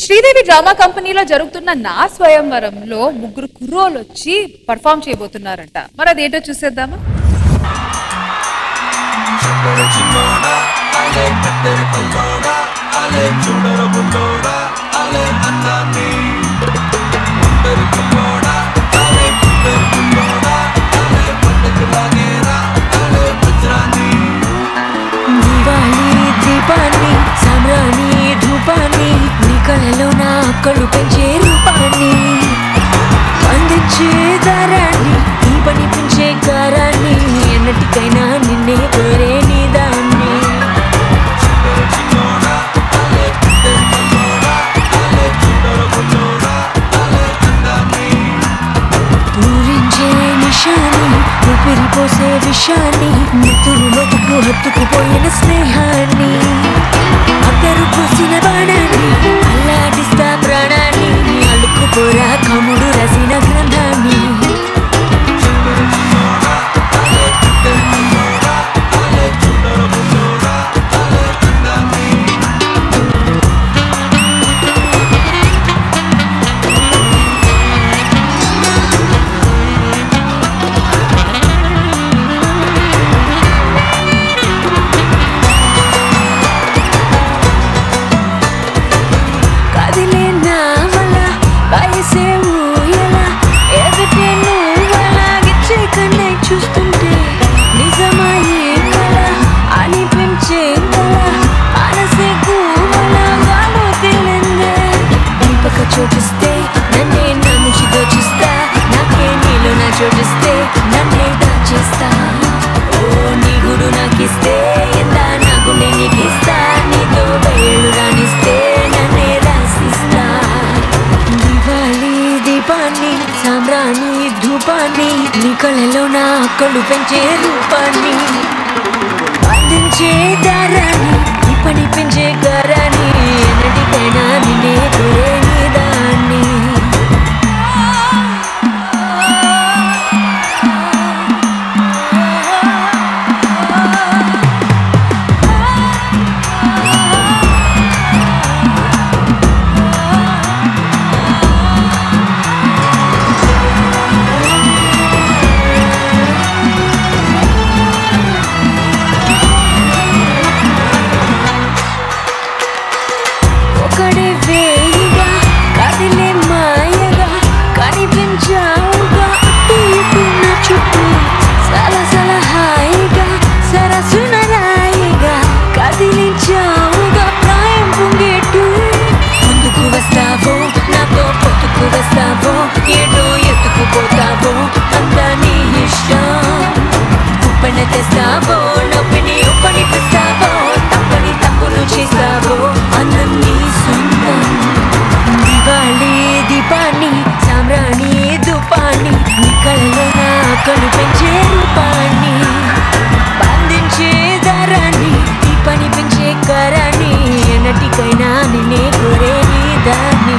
Sridevi drama కంపెనీలో జరుగుతున్న నా స్వయంవరంలో ముగ్గురు కుర్రోలు వచ్చి పర్ఫామ్ చేయబోతున్నారంట మరి అదేంటో చూసేద్దామా దివాళీ దీపాన్ని సామ్రాణి ధూపాన్ని నీ కళలో నా కళ్ళు పెంచే రూపాన్ని అందించే దారాన్ని ఈ పని పెంచే కారాన్ని ఎన్నటికైనా నిన్నే కోరే నీ దాన్ని పూరించే నిషాన్ని ఊపిరి పోసే విషాన్ని నెత్తురు లోతుకు హత్తుకుపోయిన స్నేహాన్ని అద్దరు పూసిన బాణాన్ని అల్లాడిస్తా ప్రాణాన్ని అల్లుకుపోరా కముడు రసిన గ్రంథాన్ని కదిలే నావల వయసే ఊయల ఎదుటే నువ్వలాగిచ్చే కన్నే చూస్తుంటే నిజమయ్యే కల అనిపించే కల మనసే కూవల వాలో తేలిందే దీపక చోటిస్తే నన్నే నా నుంచి దోచిస్తా నాకే నీలో నా చోటిస్తే నన్నే దాచేస్తా ఓ నీ గుడు నాకిస్తే ఎంత నా గుండె నీకిస్తా నీతో బయలు రాణిస్తే నన్నే రాసిస్తా దివాళీ దీపాన్ని సామ్రాణి ధూపాన్ని నీ కళ్ళలో నా కళ్ళు పెంచే రూపాన్ని అందించే దారాన్ని ఈ పని పెంచే గారాన్ని ఎన్నటికైనా నిన్నే కోరే నీ దాన్ని ఒకడే వేయిగా కదిలే మాయగా కనిపించావుగా అటు ఇటు నా చుట్టూ సలసల హాయిగా సరసున రాయిగా కదిలించావుగా ప్రాయం పొంగేట్టు ముందుకు వస్తావో నాతో పొత్తుకు వస్తావో ఏటో ఎత్తుకుపోతావో అంతా నీ ఇష్టం ఉప్పన తెస్తావో నొప్పిని ఉప్పనిపిస్తావో తప్పని తప్పులు చేస్తావో అందం నీ సొంతం దివాళీ దీపాన్ని సామ్రాణి ధూపాన్ని నీ కళ్ళలో నా కళ్ళు పెంచే రూపాన్ని బంధించే దారాన్ని ఈ పని పెంచే కరాన్ని ఎన్నటికైనా నిన్నే కోరే నీ దాన్ని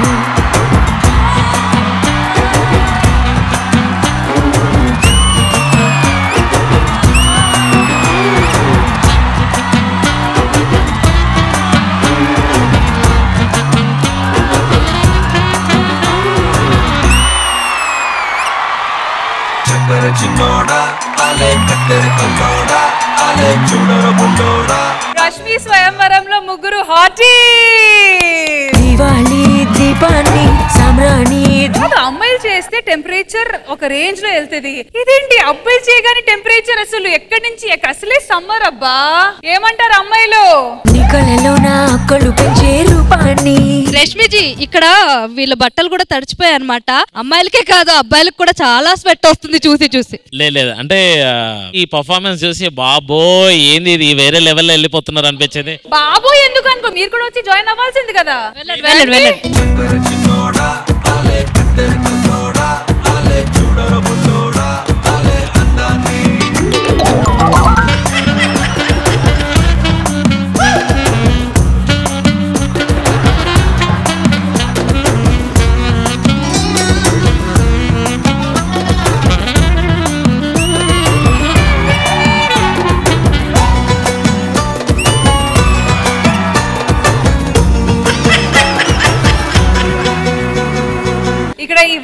చక్కర చిన్నోడా అలే కత్తెర కల్లోడా అలే చూడర బుల్లోడా రష్మి స్వయంవరంలో ముగ్గురు హాటీ దివాళీ దీపాన్ని సామ్రాణి ధూ- కాదు అమ్మాయిలు చేస్తే టెంపరేచర్ ఒక రేంజ్ లో వెళ్తది ఇదేంటి అబ్బాయిలు చేయగానే టెంపరేచర్ అసలు ఎక్కడి నుంచి ఎక్క- అసలే సమ్మర్ అబ్బా ఏమంటారు అమ్మాయిలు నీ కళ్ళలో నా కళ్ళు పెంచే రూపాన్ని రష్మిజీ ఇక్కడ వీళ్ళ బట్టలు కూడా తడిచిపోయాయి అనమాట అమ్మాయిలకే కాదు అబ్బాయిలకు కూడా చాలా స్వెట్ వస్తుంది చూసి చూసి లేదు లేదు అంటే ఆ, ఈ పర్ఫార్మెన్స్ చూసి బాబో ఏంది ఇది వేరే లెవెల్లో వెళ్ళిపోతున్నారు అనిపించేది బాబు ఎందుకు అనుకో మీరు కూడా వచ్చి జాయిన్ అవ్వాల్సింది కదా వెళ్ళండి వెళ్ళండి వెళ్ళండి చక్కర చిన్నోడా అలే కత్తెర కల్లోడా అలే చూడర బుల్లోడా అలే అందాన్ని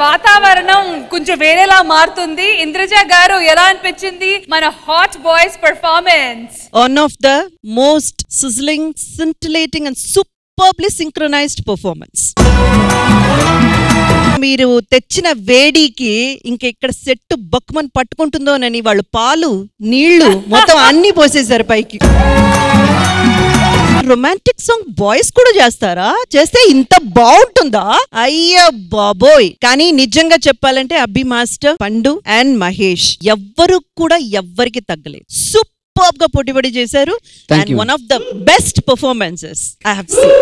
వాతావరణం కొంచెం వేరేలా మారుతుంది ఇంద్రజ గారు ఎలా అనిపించింది మన hot boys performance one of the most sizzling, scintillating, and superbly synchronized performance. మీరు తెచ్చిన వేడికి ఇంక ఇక్కడ సెట్ బక్కుమని పట్టుకుంటుందోనని వాళ్ళు పాలు నీళ్లు మొత్తం అన్ని పోసేశారు పైకి రొమాంటిక్ సాంగ్ బాయ్స్ కూడా చేస్తారా చేస్తే ఇంత బాగుంటుందా అయ్యో బాబోయ్ కానీ నిజంగా చెప్పాలంటే అబ్బి మాస్టర్ పండు అండ్ మహేష్ ఎవ్వరు కూడా ఎవ్వరికి తగ్గలేదు సూపర్ గా పోటీపడి చేశారు Thank and you. One of the best performances I have seen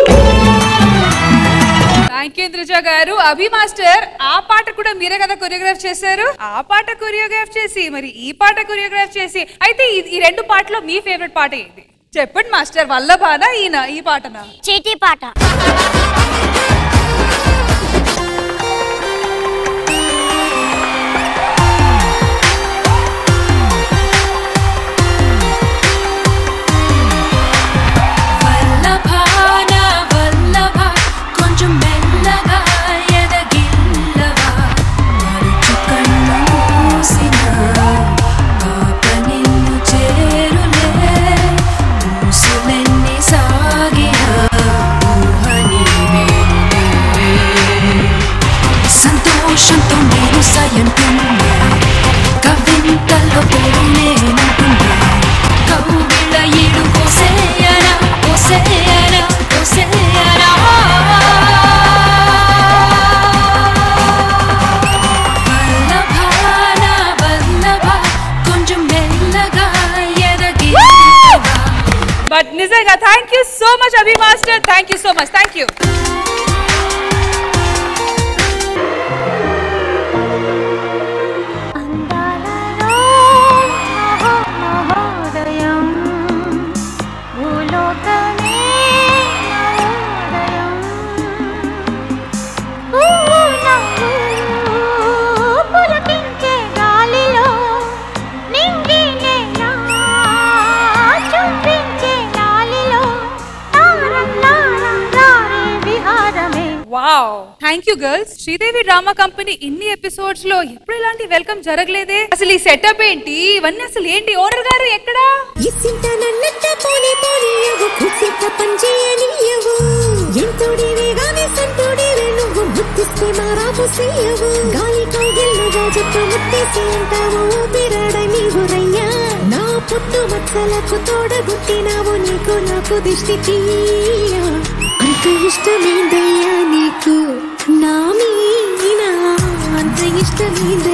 thank you Indraja గారు అభి మాస్టర్ ఆ పాట కూడా మీరే కదా కొరియోగ్రాఫ్ చేశారు ఆ పాట కొరియోగ్రాఫ్ చేసి మరి ఈ పాట కొరియోగ్రాఫ్ చేసి అయితే ఈ- ఈ రెండు పాటలో మీ ఫేవరెట్ పాట ఏంటి చెప్పండి మాస్టర్ వల్లభానా ఈయన ఈ పాటనా చీటీ పాట వల్లభాన వల్లభ కొంచెం మెల్లగా ఎదగిల్లవా మరుచు కన్ను మూసిన పాప నిన్ను చేరులే ఊసులెన్ని సాగిన ఊహ నీవేనులే. సంతోషంతో నేను సయంటున్నా కవింతల్లో పేరు నేనంటున్నా కౌగిళ్ళ ఈడు కోసేయనా కోసేయనా కోసేయనా వల్లభాన వల్లభ కొంచెం మెల్లగా ఎదగిల్లవా బట్ నిజంగా thank you so much Abhi master thank you so much thank you అందాలలో మహోదయం భూలోకమే నవోదయం పులకించే గాలిలో నింగినేలా చుంబించే గాలిలో తారల్లారా రారే విహారమే wow thank you girls Sridevi drama company ఇన్ని ఎపిసోడ్స్ లో ఎప్పుడు ఇలాంటి వెల్కమ్ జరగలేదే అసలు ఈ సెటప్ ఏంటి ఇవన్నీ అసలు ఏంటి ఓనర్ గారు ఎక్కడా ఇసింత నన్నట్ట పోని పోనీయవు కుసిత పంచేయనీయవు ఎంతోడివిగానే సంతోడివే నువ్వు ముద్దిస్తే మారాపు సేయవు గాలి కౌగిల్లుగా జుట్టు ముత్తేసి అంటావు ఊపిరాడ నీవు రయ్యా నా పుట్టు మచ్చలకు తోడబుట్టినావు నీకు నాకు దిష్టి తీయ అంత ఇష్టమేందయ్యా నీకు నా మీనా అంత ఇష్టమేందయ్యా